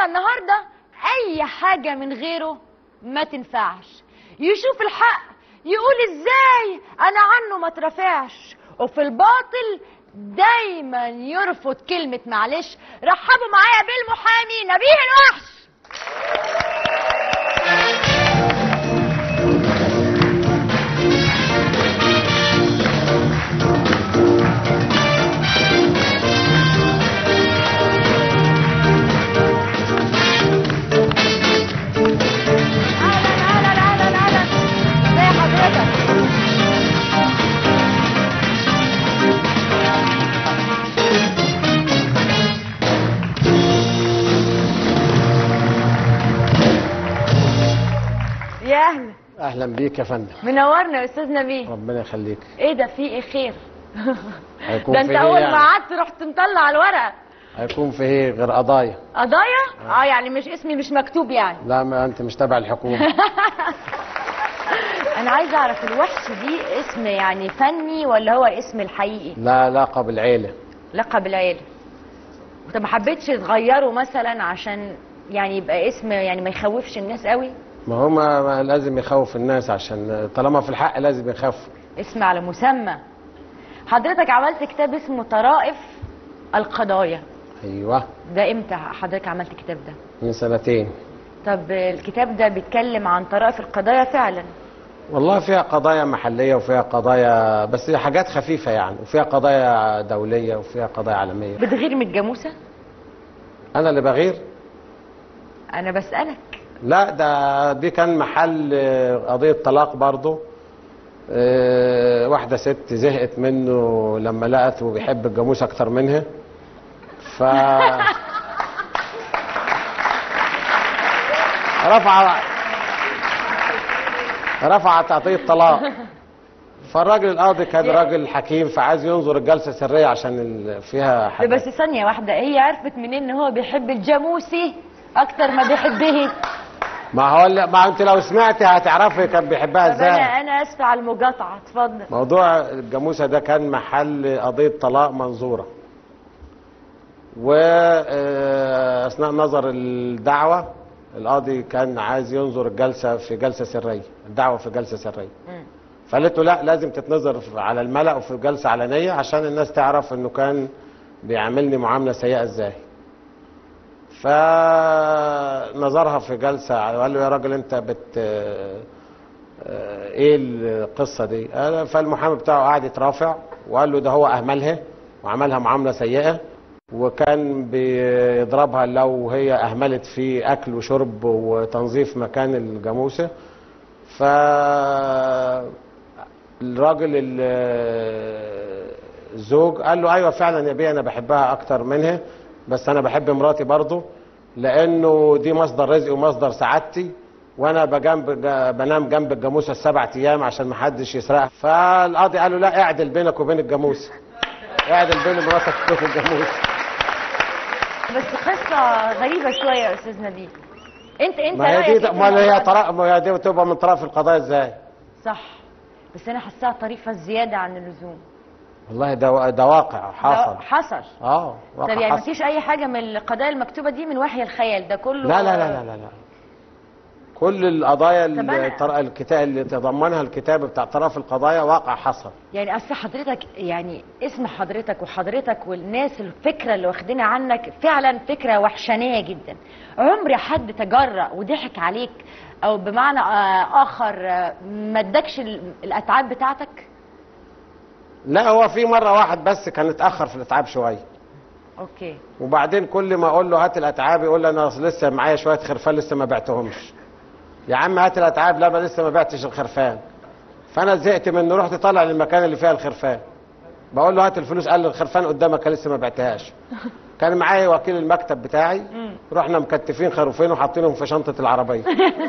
موضوعنا النهارده اي حاجه من غيره ما تنفعش يشوف الحق يقول ازاي انا عنه ما اترفعش وفي الباطل دايما يرفض كلمه معلش رحبوا معايا بالمحامي نبيه الوحش اهلا اهلا اهلا اهلا ازي حضرتك يا اهلا اهلا بيك يا فندم منورنا يا استاذ نبيه ربنا يخليك ايه ده في ايه خير هيكون ده في انت ايه اول ما يعني؟ قعدت رحت مطلع الورق هيكون في ايه غير قضايا قضايا اه يعني مش اسمي مش مكتوب يعني لا ما انت مش تبع الحكومه انا عايزه اعرف الوحش دي اسم يعني فني ولا هو اسم الحقيقي لا لقب العيله لقب العيله طب ما حبيتش تغيره مثلا عشان يعني يبقى اسم يعني ما يخوفش الناس قوي ما هو ما ما لازم يخوف الناس عشان طالما في الحق لازم يخاف اسم على مسمى حضرتك عملت كتاب اسمه طرائف القضايا ايوه ده امتى حضرتك عملت الكتاب ده من سنتين طب الكتاب ده بيتكلم عن طرائف القضايا فعلا والله فيها قضايا محليه وفيها قضايا بس هي حاجات خفيفه يعني وفيها قضايا دوليه وفيها قضايا عالميه بتغير من الجاموسه انا اللي بغير انا بسالك لا ده دي كان محل آه، قضية طلاق برضه آه، واحدة ست زهقت منه لما لقته بيحب الجاموس أكتر منها ف رفع رفعت قضية طلاق فالراجل القاضي كان راجل حكيم فعايز ينظر الجلسة سرية عشان ال- فيها ده حاجة بس ثانيه واحده هي عرفت منين ان هو بيحب الجاموسي اكتر ما بيحبه ما هو ما انت لو سمعتي هتعرفي كان بيحبها طب ازاي انا انا اسفه على المقاطعه اتفضل موضوع الجاموسة ده كان محل قضية طلاق منظورة وأثناء نظر الدعوة القاضي كان عايز ينظر الجلسة في جلسة سرية الدعوة في جلسة سرية مم. فقالت له لا لازم تتنظر في- على الملأ وفي جلسة علنية عشان الناس تعرف انه كان بيعاملني معاملة سيئة ازاي فنظرها في جلسة وقال له يا راجل انت بت آه، ايه القصة دي قال- فالمحامي بتاعه قعد يترافع وقال له ده هو اهملها وعملها معاملة سيئة وكان بيضربها لو هي اهملت في اكل وشرب وتنظيف مكان الجاموسة ف الراجل ال- الزوج قال له ايوه فعلا يا بيه انا بحبها اكتر منها بس انا بحب مراتي برضه لانه دي مصدر رزقي ومصدر سعادتي وانا بجنب بنام جنب الجاموسه السبع ايام عشان ما حدش يسرقها فالقاضي قال له لا اعدل بينك وبين الجاموسه اعدل بين مراتك وبين الجاموسه بس قصه غريبه شويه يا استاذ نبيل انت انت ما هي رأيك دي إيه في امال هي الموضوع ده؟ طرف ما هي دي تبقى من طرف القضايا ازاي صح بس انا حاساها طريفه زياده عن اللزوم والله ده ده واقع حصل ده حصل اه طب واقع يعني حصل مفيش اي حاجه من القضايا المكتوبه دي من وحي الخيال ده كله لا لا لا لا لا, لا. كل القضايا طب اللي أنا- طر- الكتاب اللي تضمنها الكتاب بتاع طرف القضايا واقع حصل يعني اصل حضرتك يعني اسم حضرتك وحضرتك والناس الفكره اللي واخدينها عنك فعلا فكره وحشانيه جدا عمري حد تجرأ وضحك عليك او بمعنى آه، اخر آه، ما ادكش ال- الاتعاب بتاعتك لا هو في مره واحد بس كان اتاخر في الاتعاب شويه اوكي وبعدين كل ما اقول له هات الاتعاب يقول لي انا أصل لسه معايا شويه خرفان لسه ما بعتهمش يا عم هات الاتعاب لا ما لسه ما بعتش الخرفان فانا زهقت منه رحت طالع للمكان اللي فيها الخرفان بقول له هات الفلوس قال لي الخرفان قدامك لسه ما بعتهاش كان معايا وكيل المكتب بتاعي رحنا مكتفين خروفين وحاطينهم في شنطه العربيه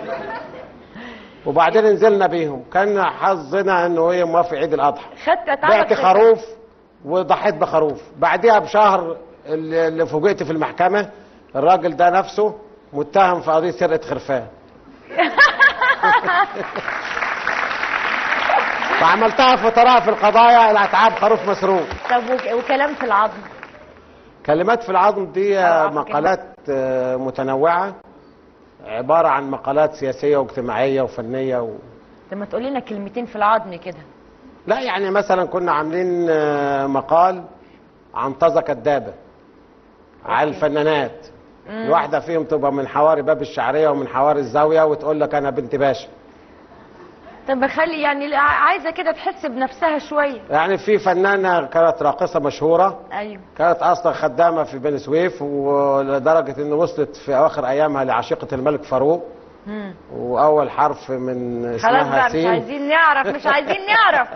وبعدين نزلنا بيهم كان حظنا انه هي موافق عيد الاضحى خدت اتعابك بعت خروف وضحيت بخروف بعديها بشهر اللي اللي فوجئت في المحكمة الراجل ده نفسه متهم في قضية سرقة خرفان فعملتها في طرائف القضايا الاتعاب خروف مسروق طب وك- وكلام في العظم كلمات في العظم دي أنا عارفة مقالات آه، متنوعة عبارة عن مقالات سياسية واجتماعية وفنية و... طب ما تقول لنا كلمتين في العظم كده لا يعني مثلا كنا عاملين آه، مقال عن طازة كدابة على الفنانات الواحدة فيهم تبقى من حواري باب الشعرية ومن حواري الزاوية وتقول لك أنا بنت باشا طب بخلي يعني لا، عايزه كده تحس بنفسها شويه يعني في فنانة كانت راقصة مشهورة ايوه كانت اصلا خدامه في بني سويف ولدرجه ان وصلت في اواخر ايامها لعشيقه الملك فاروق مم. واول حرف من خلاص اسمها بقى مش سين عايزين نعرف مش عايزين نعرف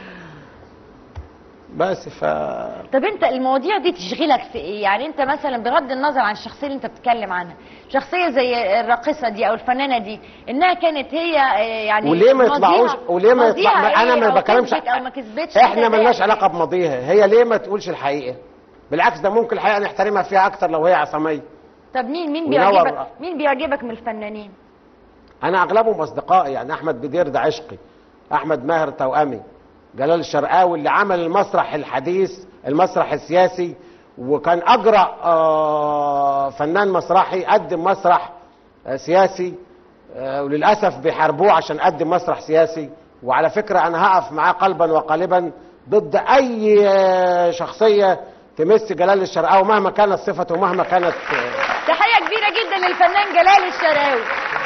بس ف طب انت المواضيع دي تشغلك في ايه يعني انت مثلا بغض النظر عن الشخصيه اللي انت بتتكلم عنها شخصيه زي الراقصه دي او الفنانه دي انها كانت هي آه، يعني وليه ما ماضيها- يطلعوش وليه ما ماضيها يطلع انا ايه ما أو بكلمش كسبت او ما كسبتش احنا كده ملناش يعني. علاقه بماضيها هي ليه ما تقولش الحقيقه بالعكس ده ممكن الحقيقه نحترمها فيها اكتر لو هي عصاميه طب مين مين وينور. بيعجبك مين بيعجبك من الفنانين انا اغلبهم اصدقائي يعني احمد بدير ده عشقي احمد ماهر توامي جلال الشرقاوي اللي عمل المسرح الحديث المسرح السياسي وكان اجرأ آه، فنان مسرحي قدم مسرح آه، سياسي آه، وللاسف بيحاربوه عشان قدم مسرح سياسي وعلى فكره انا هقف معاه قلبا وقالبا ضد اي آه، شخصيه تمس جلال الشرقاوي مهما كانت صفته ومهما كانت آه، تحيه كبيره جدا للفنان جلال الشراوي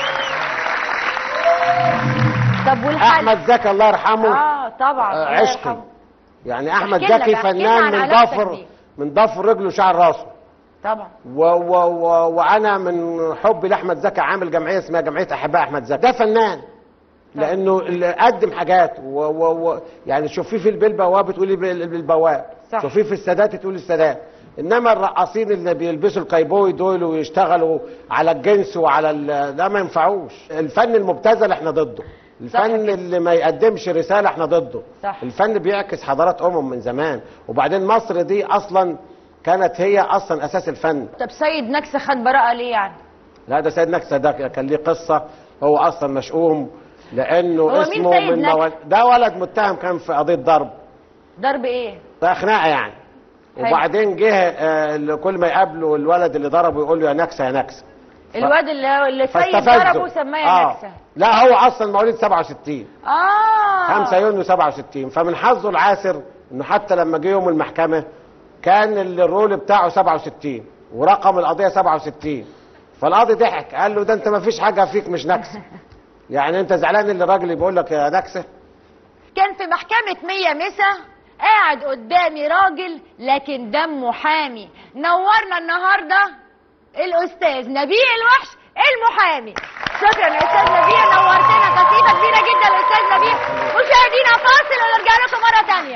طب والحل احمد زكي الله يرحمه اه طبعا آه، الله عشقي يرحمه. يعني احمد احكي لنا زكي بقى، احكي لنا فنان عن من علاقتك ضفر بيه. من ضفر رجله شعر راسه طبعا و و و وانا من حبي لاحمد زكي عامل جمعيه اسمها جمعيه احباء احمد زكي ده فنان لانه اللي قدم حاجات و و و يعني شوفيه في البلبواب تقولي بال- بالبواب صح. شوفيه في السادات تقولي السادات انما الرقاصين اللي بيلبسوا الكايبوي دول ويشتغلوا على الجنس وعلى ال- ده ما ينفعوش الفن المبتذل احنا ضده الفن كده. اللي ما يقدمش رساله احنا ضده صح. الفن بيعكس حضارات امم من زمان وبعدين مصر دي اصلا كانت هي اصلا اساس الفن طب سيد نكسه خد براءه ليه يعني لا ده سيد نكسة ده كان ليه قصة هو أصلا مشؤوم لأنه هو مين اسمه سيد من نكسة؟ مول... ده ولد متهم كان في قضية ضرب ضرب ايه ده خناقة يعني حلو. وبعدين جه آه، اللي كل ما يقابله الولد اللي ضربه يقول له يا نكسة يا نكسة الواد اللي اللي سيد فاستفزه. ضربه سماه آه. نكسه لا هو أصلا مواليد 67 اه 5 يونيو 67 فمن حظه العاسر انه حتى لما جه يوم المحكمه كان الرول بتاعه 67 ورقم القضيه 67 فالقاضي ضحك قال له ده انت ما فيش حاجه فيك مش نكسه يعني انت زعلان اللي الراجل بيقول لك يا نكسه كان في محكمة مية مسا قاعد قدامي راجل لكن دمه حامي نورنا النهاردة الأستاذ نبيل الوحش المحامي شكرا يا أستاذ نبيل نورتنا قصيدة كبيرة جدا الأستاذ نبيل مشاهدينا فاصل ونرجع لكم مرة تانية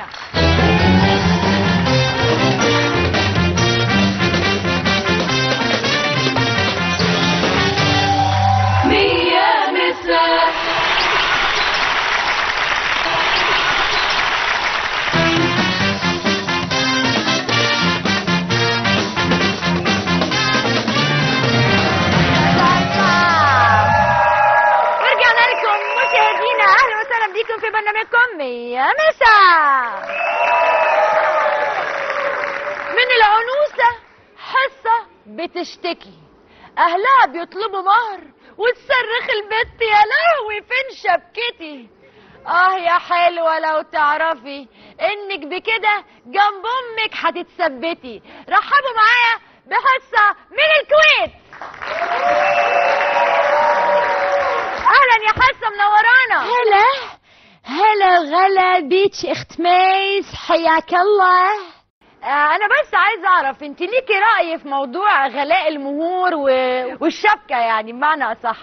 مية مسا ورجعنا لكم مشاهدينا أهلا وسهلا بكم في برنامجكم مية مسا من العنوسة حصة بتشتكي أهلها بيطلبوا مهر وتصرخ البت يا لهوي فين شبكتي اه يا حلوة لو تعرفي انك بكده جنب امك هتتثبتي رحبوا معايا بحصة من الكويت اهلا يا حصة منورانا هلا هلا غلا بيتش اخت ميس حياك الله آه، انا بس عايز اعرف انت ليكي راي في موضوع غلاء المهور و... والشبكه يعني بمعنى اصح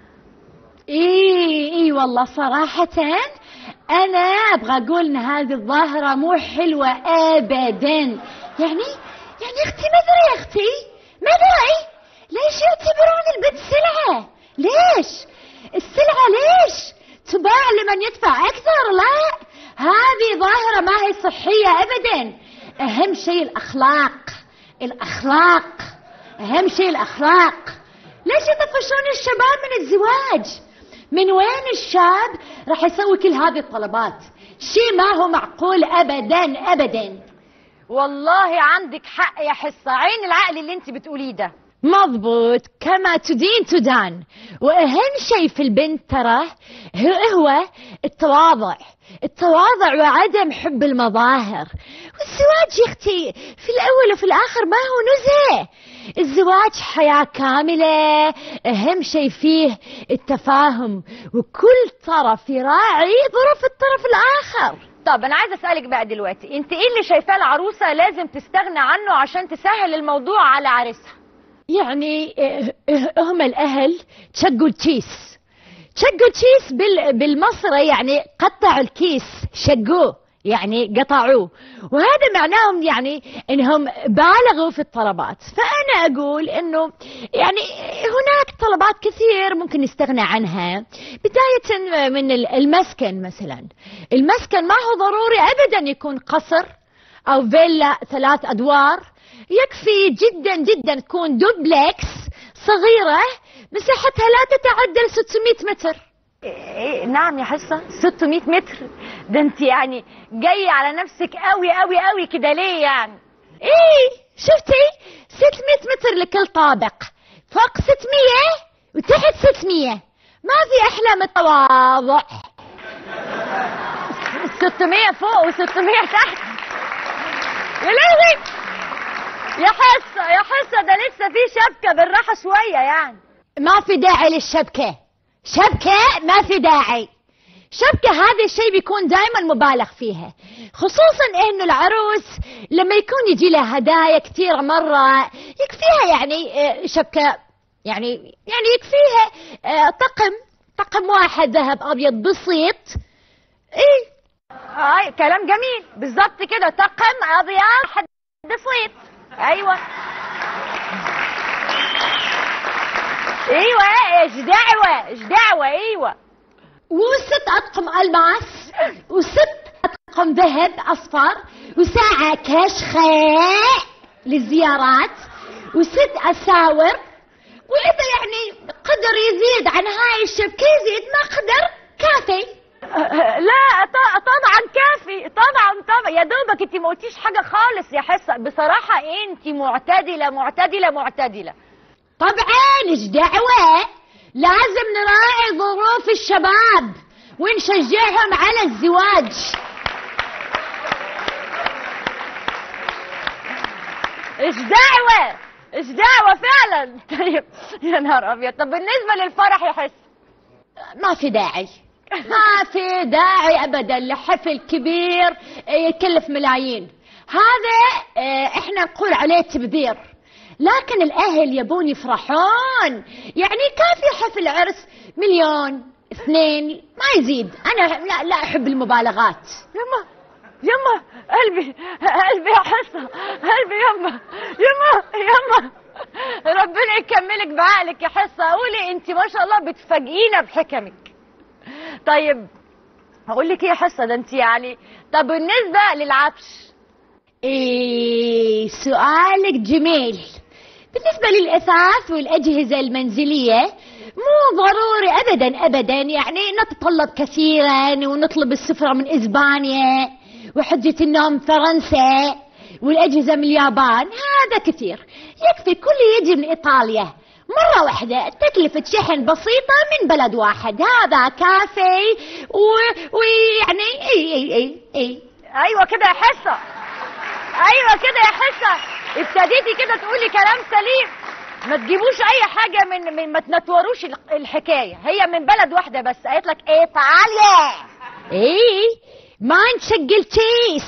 اي اي والله صراحة انا ابغى اقول ان هذه الظاهرة مو حلوة ابدا يعني يعني اختي ما ادري يا اختي ما ادري ليش يعتبرون البنت سلعة ليش السلعة ليش تباع لمن يدفع اكثر لا هذه ظاهرة ما هي صحية ابدا اهم شيء الاخلاق الاخلاق اهم شيء الاخلاق ليش يطفشون الشباب من الزواج من وين الشاب راح يسوي كل هذه الطلبات شيء ما هو معقول ابدا ابدا والله عندك حق يا حصة عين العقل اللي انت بتقوليه ده مضبوط كما تدين تدان واهم شيء في البنت ترى هو هو التواضع التواضع وعدم حب المظاهر والزواج يا اختي في الاول وفي الاخر ما هو نزهه الزواج حياه كامله اهم شيء فيه التفاهم وكل طرف يراعي ظروف الطرف الاخر طب انا عايزه اسالك بقى دلوقتي انت ايه اللي شايفاه العروسه لازم تستغنى عنه عشان تسهل الموضوع على عريسها يعني اه، اه، هم الاهل تشقوا الكيس تشقوا الكيس بال بالمصري يعني قطعوا الكيس شقوه يعني قطعوه وهذا معناهم يعني انهم بالغوا في الطلبات فانا اقول انه يعني هناك طلبات كثير ممكن نستغنى عنها بدايه من المسكن مثلا المسكن ما هو ضروري ابدا يكون قصر او فيلا ثلاث ادوار يكفي جدا جدا تكون دوبلكس صغيرة مساحتها لا تتعدى 600 متر إيه نعم يا حصة 600 متر ده انت يعني جاية على نفسك قوي قوي قوي كده ليه يعني ايه شفتي 600 متر لكل طابق فوق 600 وتحت 600 ما في احلى من التواضع 600 فوق و600 تحت يا لهوي يا حصة يا حصة ده لسه في شبكة بالراحة شوية يعني ما في داعي للشبكة شبكة ما في داعي شبكة هذا الشيء بيكون دائما مبالغ فيها خصوصا انه العروس لما يكون يجي لها هدايا كثيرة مرة يكفيها يعني آه، شبكة يعني يعني يكفيها آه، طقم طقم واحد ذهب ابيض بسيط ايه هاي كلام جميل بالظبط كده طقم ابيض حد بسيط ايوه ايوه ايش دعوه ايش دعوه ايوه وست اطقم الماس وست اطقم ذهب اصفر وساعة كشخة للزيارات وست اساور واذا يعني قدر يزيد عن هاي الشبكة يزيد ما قدر كافي لا ط- طبعا كافي طبعا طبعا يا دوبك انت ما قلتيش حاجه خالص يا حصه بصراحه انت معتدله معتدله معتدله طبعا ايش دعوة لازم نراعي ظروف الشباب ونشجعهم على الزواج ايش دعوه ايش دعوه فعلا طيب يا نهار ابيض طب بالنسبه للفرح يا حس ما في داعي ما في داعي ابدا لحفل كبير يكلف ملايين هذا آه، احنا نقول عليه تبذير لكن الاهل يبون يفرحون يعني كافي حفل عرس مليون اثنين ما يزيد انا لا لا احب المبالغات يما يما قلبي قلبي يا حصه قلبي يما يما يما ربنا يكملك بعقلك يا حصه قولي انت ما شاء الله بتفاجئينا بحكمك طيب هقول لك ايه يا حصه ده انت يعني طب بالنسبه للعفش ايه سؤالك جميل بالنسبة للأثاث والأجهزة المنزلية مو ضروري أبدا أبدا يعني نتطلب كثيرا ونطلب السفرة من إسبانيا وحجة النوم فرنسا والأجهزة من اليابان هذا كثير يكفي كل يجي من إيطاليا مرة واحدة تكلفة شحن بسيطة من بلد واحد هذا كافي و- ويعني اي اي اي اي ايوه كده يا حصه ايوه كده يا حصه ابتديتي كده تقولي كلام سليم ما تجيبوش اي حاجه من, من ما تنتوروش ال- الحكايه هي من بلد واحده بس قالت لك ايطاليا ايه ما نشقل كيس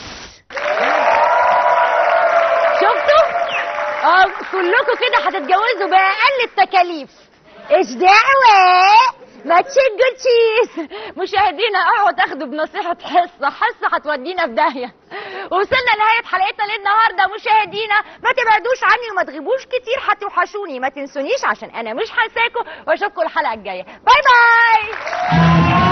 شفتوا اه كلكم كده هتتجوزوا باقل التكاليف ايش دعوه ما تشقوا تشيز مشاهدينا اوعوا تاخدوا بنصيحة حصة حصة هتودينا في داهية وصلنا لنهاية حلقتنا للنهاردة مشاهدينا ما تبعدوش عني وما تغيبوش كتير هتوحشوني ما تنسونيش عشان انا مش هنساكم واشوفكم الحلقة الجاية باي باي